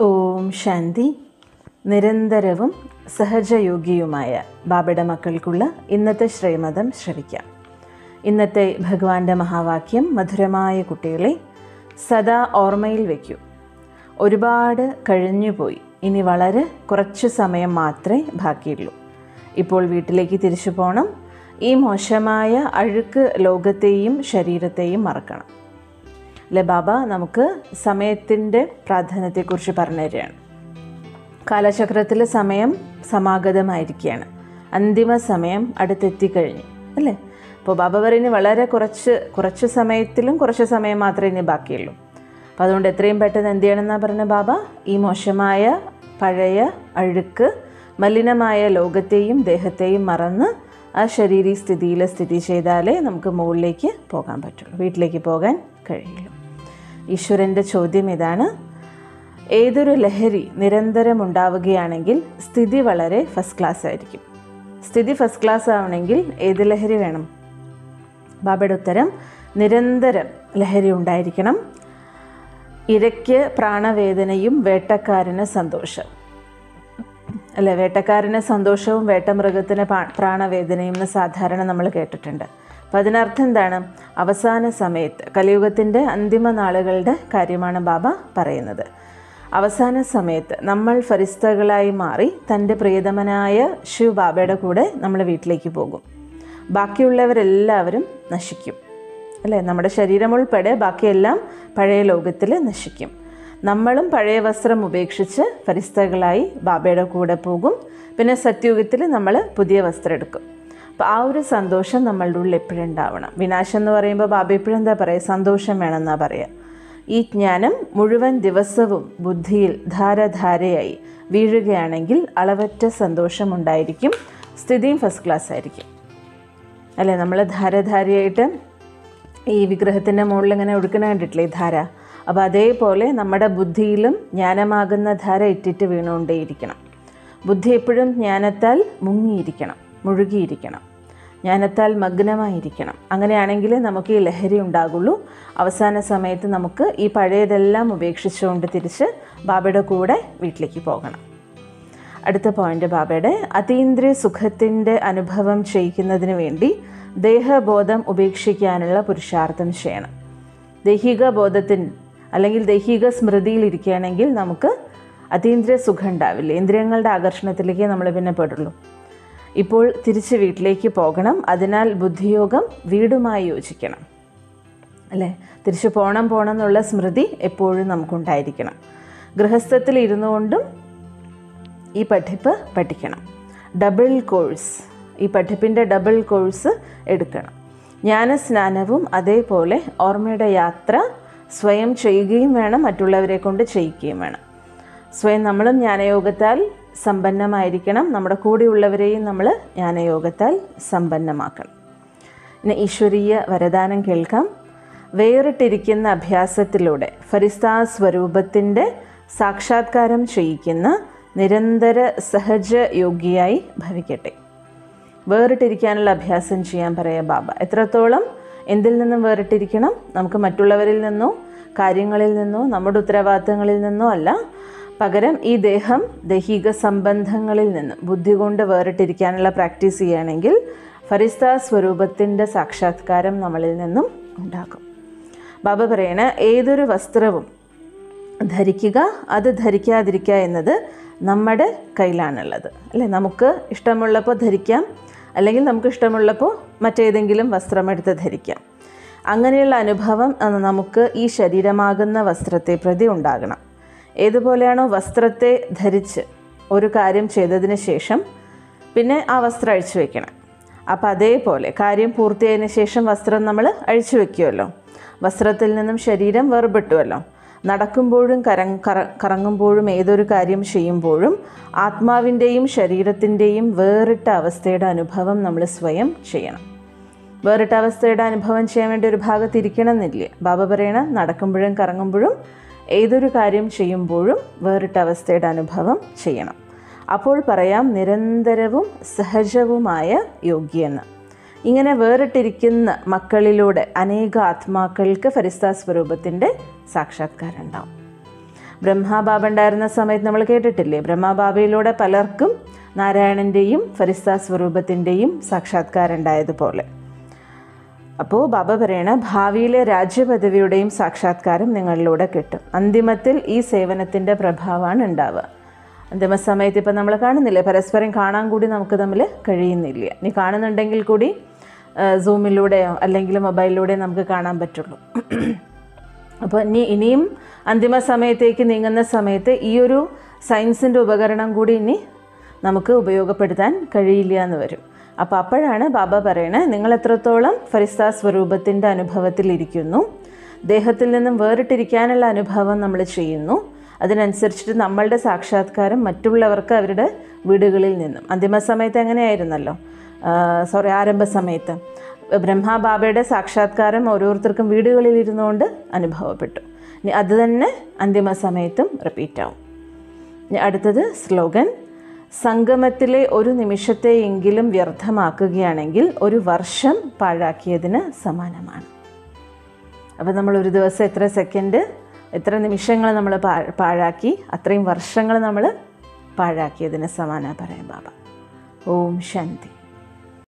ഓം ശാന്തി നിരന്തരവും സഹജയോഗിയുമായ ബാബയുടെ മക്കൾക്കുള്ള ഇന്നത്തെ ശ്രീമതം ശ്രവിക്കാം ഇന്നത്തെ ഭഗവാന്റെ മഹാവാക്യം മധുരമായ കുട്ടികളെ സദാ ഓർമ്മയിൽ വയ്ക്കൂ ഒരുപാട് കഴിഞ്ഞുപോയി ഇനി വളരെ കുറച്ച് സമയം മാത്രമേ ബാക്കിയുള്ളൂ ഇപ്പോൾ വീട്ടിലേക്ക് തിരിച്ചു പോകണം ഈ മോശമായ അഴുക്ക് ലോകത്തെയും ശരീരത്തെയും മറക്കണം അല്ലെ ബാബ നമുക്ക് സമയത്തിൻ്റെ പ്രാധാന്യത്തെക്കുറിച്ച് പറഞ്ഞു തരികയാണ് കാലചക്രത്തിലെ സമയം സമാഗതമായിരിക്കുകയാണ് അന്തിമ സമയം അടുത്തെത്തിക്കഴിഞ്ഞു അല്ലേ അപ്പോൾ ബാബ പറയുന്നത് വളരെ കുറച്ച് കുറച്ച് സമയത്തിലും കുറച്ച് സമയം മാത്രമേ ഇനി ബാക്കിയുള്ളൂ അപ്പോൾ അതുകൊണ്ട് എത്രയും പെട്ടെന്ന് എന്ത് ചെയ്യണമെന്നാണ് പറഞ്ഞ ബാബ ഈ മോശമായ പഴയ അഴുക്ക് മലിനമായ ലോകത്തെയും ദേഹത്തെയും മറന്ന് ആ ശരീരീ സ്ഥിതിയിൽ സ്ഥിതി ചെയ്താലേ നമുക്ക് മുകളിലേക്ക് പോകാൻ പറ്റുള്ളൂ വീട്ടിലേക്ക് പോകാൻ കഴിയുള്ളൂ ഈശ്വരൻ്റെ ചോദ്യം ഇതാണ് ഏതൊരു ലഹരി നിരന്തരം ഉണ്ടാവുകയാണെങ്കിൽ സ്ഥിതി വളരെ ഫസ്റ്റ് ക്ലാസ് ആയിരിക്കും സ്ഥിതി ഫസ്റ്റ് ക്ലാസ് ആവണമെങ്കിൽ ഏത് ലഹരി വേണം ബാബയുടെ ഉത്തരം നിരന്തരം ലഹരി ഉണ്ടായിരിക്കണം ഇരയ്ക്ക് പ്രാണവേദനയും വേട്ടക്കാരന് സന്തോഷം അല്ലേ വേട്ടക്കാരന് സന്തോഷവും വേട്ടമൃഗത്തിന് പ്രാണവേദനയും എന്ന് സാധാരണ നമ്മൾ കേട്ടിട്ടുണ്ട് അപ്പം അതിനർത്ഥം എന്താണ് അവസാന സമയത്ത് കലിയുഗത്തിൻ്റെ അന്തിമ നാളുകളുടെ കാര്യമാണ് ബാബ പറയുന്നത് അവസാന സമയത്ത് നമ്മൾ ഫരിസ്തകളായി മാറി തൻ്റെ പ്രിയതമനായ ശിവ് ബാബയുടെ കൂടെ നമ്മൾ വീട്ടിലേക്ക് പോകും ബാക്കിയുള്ളവരെല്ലാവരും നശിക്കും അല്ലേ നമ്മുടെ ശരീരം ഉൾപ്പെടെ ബാക്കിയെല്ലാം പഴയ ലോകത്തിൽ നശിക്കും നമ്മളും പഴയ വസ്ത്രം ഉപേക്ഷിച്ച് ഫരിസ്തകളായി ബാബയുടെ കൂടെ പോകും പിന്നെ സത്യുഗത്തിൽ നമ്മൾ പുതിയ വസ്ത്രം എടുക്കും അപ്പോൾ ആ ഒരു സന്തോഷം നമ്മളുടെ ഉള്ളിൽ എപ്പോഴും ഉണ്ടാവണം വിനാശം എന്ന് പറയുമ്പോൾ ബാബ എപ്പോഴും എന്താ പറയുക സന്തോഷം വേണമെന്നാണ് പറയുക ഈ ജ്ഞാനം മുഴുവൻ ദിവസവും ബുദ്ധിയിൽ ധാരധാരയായി വീഴുകയാണെങ്കിൽ അളവറ്റ സന്തോഷമുണ്ടായിരിക്കും സ്ഥിതിയും ഫസ്റ്റ് ക്ലാസ് ആയിരിക്കും അല്ലേ നമ്മൾ ധാരധാരയായിട്ട് ഈ വിഗ്രഹത്തിൻ്റെ മുകളിൽ ഇങ്ങനെ ഒടുക്കണ കണ്ടിട്ടില്ലേ ഈ ധാര അപ്പോൾ അതേപോലെ നമ്മുടെ ബുദ്ധിയിലും ജ്ഞാനമാകുന്ന ധാര ഇറ്റിറ്റ് വീണുകൊണ്ടേയിരിക്കണം ബുദ്ധി എപ്പോഴും ജ്ഞാനത്താൽ മുങ്ങിയിരിക്കണം മുഴുകിയിരിക്കണം ജ്ഞാനത്താൽ മഗ്നമായിരിക്കണം അങ്ങനെയാണെങ്കിൽ നമുക്ക് ഈ ലഹരി ഉണ്ടാകുള്ളൂ അവസാന സമയത്ത് നമുക്ക് ഈ പഴയതെല്ലാം ഉപേക്ഷിച്ചുകൊണ്ട് തിരിച്ച് ബാബയുടെ കൂടെ വീട്ടിലേക്ക് പോകണം അടുത്ത പോയിന്റ് ബാബയുടെ അതീന്ദ്രിയ സുഖത്തിൻ്റെ അനുഭവം ചെയ്യിക്കുന്നതിന് വേണ്ടി ദേഹബോധം ഉപേക്ഷിക്കാനുള്ള പുരുഷാർത്ഥം ചെയ്യണം ദൈഹിക ബോധത്തിന് അല്ലെങ്കിൽ ദൈഹിക സ്മൃതിയിൽ ഇരിക്കുകയാണെങ്കിൽ നമുക്ക് അതീന്ദ്രിയ സുഖം ഉണ്ടാവില്ല ഇന്ദ്രിയങ്ങളുടെ ആകർഷണത്തിലേക്ക് നമ്മൾ പിന്നെ പെടുള്ളൂ ഇപ്പോൾ തിരിച്ച് വീട്ടിലേക്ക് പോകണം അതിനാൽ ബുദ്ധിയോഗം വീടുമായി യോജിക്കണം അല്ലേ തിരിച്ചു പോകണം പോകണം എന്നുള്ള സ്മൃതി എപ്പോഴും നമുക്കുണ്ടായിരിക്കണം ഗൃഹസ്ഥത്തിൽ ഇരുന്നു കൊണ്ടും ഈ പഠിപ്പ് പഠിക്കണം ഡബിൾ കോഴ്സ് ഈ പഠിപ്പിൻ്റെ ഡബിൾ കോഴ്സ് എടുക്കണം ജ്ഞാനസ്നാനവും അതേപോലെ ഓർമ്മയുടെ യാത്ര സ്വയം ചെയ്യുകയും വേണം മറ്റുള്ളവരെ കൊണ്ട് ചെയ്യിക്കുകയും വേണം സ്വയം നമ്മളും ജ്ഞാനയോഗത്താൽ സമ്പന്നമായിരിക്കണം നമ്മുടെ കൂടെയുള്ളവരെയും നമ്മൾ ജ്ഞാനയോഗത്താൽ സമ്പന്നമാക്കണം പിന്നെ ഈശ്വരീയ വരദാനം കേൾക്കാം വേറിട്ടിരിക്കുന്ന അഭ്യാസത്തിലൂടെ ഫരിസ്താ സ്വരൂപത്തിൻ്റെ സാക്ഷാത്കാരം ചെയ്യിക്കുന്ന നിരന്തര സഹജ യോഗിയായി ഭവിക്കട്ടെ വേറിട്ടിരിക്കാനുള്ള അഭ്യാസം ചെയ്യാൻ പറയാം ബാബ എത്രത്തോളം എന്തിൽ നിന്നും വേറിട്ടിരിക്കണം നമുക്ക് മറ്റുള്ളവരിൽ നിന്നോ കാര്യങ്ങളിൽ നിന്നോ നമ്മുടെ ഉത്തരവാദിത്തങ്ങളിൽ നിന്നോ അല്ല പകരം ഈ ദേഹം ദൈഹിക സംബന്ധങ്ങളിൽ നിന്നും ബുദ്ധി കൊണ്ട് വേറിട്ടിരിക്കാനുള്ള പ്രാക്ടീസ് ചെയ്യുകയാണെങ്കിൽ ഫരിസ്ത സ്വരൂപത്തിൻ്റെ സാക്ഷാത്കാരം നമ്മളിൽ നിന്നും ഉണ്ടാകും ബാബ പറയണ ഏതൊരു വസ്ത്രവും ധരിക്കുക അത് ധരിക്കാതിരിക്കുക എന്നത് നമ്മുടെ കയ്യിലാണുള്ളത് അല്ലേ നമുക്ക് ഇഷ്ടമുള്ളപ്പോൾ ധരിക്കാം അല്ലെങ്കിൽ നമുക്ക് ഇഷ്ടമുള്ളപ്പോൾ മറ്റേതെങ്കിലും വസ്ത്രമെടുത്ത് ധരിക്കാം അങ്ങനെയുള്ള അനുഭവം നമുക്ക് ഈ ശരീരമാകുന്ന വസ്ത്രത്തെ പ്രതി ഉണ്ടാകണം ഏതുപോലെയാണോ വസ്ത്രത്തെ ധരിച്ച് ഒരു കാര്യം ചെയ്തതിന് ശേഷം പിന്നെ ആ വസ്ത്രം അഴിച്ചു വെക്കണം അപ്പം അതേപോലെ കാര്യം പൂർത്തിയായതിനു ശേഷം വസ്ത്രം നമ്മൾ അഴിച്ചു വെക്കുമല്ലോ വസ്ത്രത്തിൽ നിന്നും ശരീരം വേർപെട്ടുവല്ലോ നടക്കുമ്പോഴും കരങ് കറ കറങ്ങുമ്പോഴും ഏതൊരു കാര്യം ചെയ്യുമ്പോഴും ആത്മാവിൻ്റെയും ശരീരത്തിൻ്റെയും വേറിട്ട അവസ്ഥയുടെ അനുഭവം നമ്മൾ സ്വയം ചെയ്യണം വേറിട്ട അവസ്ഥയുടെ അനുഭവം ചെയ്യാൻ വേണ്ടി ഒരു ഭാഗത്ത് ഇരിക്കണമെന്നില്ല ബാബ പറയണ നടക്കുമ്പോഴും കറങ്ങുമ്പോഴും ഏതൊരു കാര്യം ചെയ്യുമ്പോഴും വേറിട്ട അവസ്ഥയുടെ അനുഭവം ചെയ്യണം അപ്പോൾ പറയാം നിരന്തരവും സഹജവുമായ യോഗ്യെന്ന് ഇങ്ങനെ വേറിട്ടിരിക്കുന്ന മക്കളിലൂടെ അനേക ആത്മാക്കൾക്ക് ഫരിസ്താ സ്വരൂപത്തിൻ്റെ സാക്ഷാത്കാരം ഉണ്ടാവും ബ്രഹ്മാബാബ ഉണ്ടായിരുന്ന സമയത്ത് നമ്മൾ കേട്ടിട്ടില്ലേ ബ്രഹ്മാബാബയിലൂടെ പലർക്കും നാരായണൻ്റെയും ഫരിസ്ത സ്വരൂപത്തിൻ്റെയും സാക്ഷാത്കാരം ഉണ്ടായതുപോലെ അപ്പോൾ ബാബ പറയണ ഭാവിയിലെ രാജ്യപദവിയുടെയും സാക്ഷാത്കാരം നിങ്ങളിലൂടെ കിട്ടും അന്തിമത്തിൽ ഈ സേവനത്തിൻ്റെ പ്രഭാവമാണ് ഉണ്ടാവുക അന്തിമ സമയത്ത് ഇപ്പം നമ്മൾ കാണുന്നില്ലേ പരസ്പരം കാണാൻ കൂടി നമുക്ക് തമ്മിൽ കഴിയുന്നില്ല ഇനി കാണുന്നുണ്ടെങ്കിൽ കൂടി ആ, സൂമിലൂടെയോ അല്ലെങ്കിൽ മൊബൈലിലൂടെയോ നമുക്ക് കാണാൻ പറ്റുള്ളൂ അപ്പോൾ ഇനി ഇനിയും അന്തിമ സമയത്തേക്ക് നീങ്ങുന്ന സമയത്ത് ഈ ഒരു സയൻസിൻ്റെ ഉപകരണം കൂടി ഇനി നമുക്ക് ഉപയോഗപ്പെടുത്താൻ കഴിയില്ല എന്ന് വരും അപ്പോൾ അപ്പോഴാണ് ബാബ പറയണത് നിങ്ങൾ എത്രത്തോളം ഫരിസ്ത സ്വരൂപത്തിൻ്റെ അനുഭവത്തിലിരിക്കുന്നു ദേഹത്തിൽ നിന്നും വേറിട്ടിരിക്കാനുള്ള അനുഭവം നമ്മൾ ചെയ്യുന്നു അതിനനുസരിച്ചിട്ട് നമ്മളുടെ സാക്ഷാത്കാരം മറ്റുള്ളവർക്ക് അവരുടെ വീടുകളിൽ നിന്നും അന്തിമ സമയത്ത് എങ്ങനെയായിരുന്നല്ലോ സോറി ആരംഭ സമയത്ത് ബ്രഹ്മാബാബയുടെ സാക്ഷാത്കാരം ഓരോരുത്തർക്കും വീടുകളിൽ ഇരുന്നുകൊണ്ട് അനുഭവപ്പെട്ടു ഇനി അത് തന്നെ അന്തിമ സമയത്തും റിപ്പീറ്റ് ആവും ഇനി അടുത്തത് സ്ലോഗൻ സംഗമത്തിലെ ഒരു നിമിഷത്തെയെങ്കിലും വ്യർത്ഥമാക്കുകയാണെങ്കിൽ ഒരു വർഷം പാഴാക്കിയതിന് സമാനമാണ് അപ്പോൾ നമ്മൾ ഒരു ദിവസം എത്ര സെക്കൻഡ് എത്ര നിമിഷങ്ങൾ നമ്മൾ പാ- പാഴാക്കി അത്രയും വർഷങ്ങൾ നമ്മൾ പാഴാക്കിയതിന് സമാന പറയാം ബാബ ഓം ശാന്തി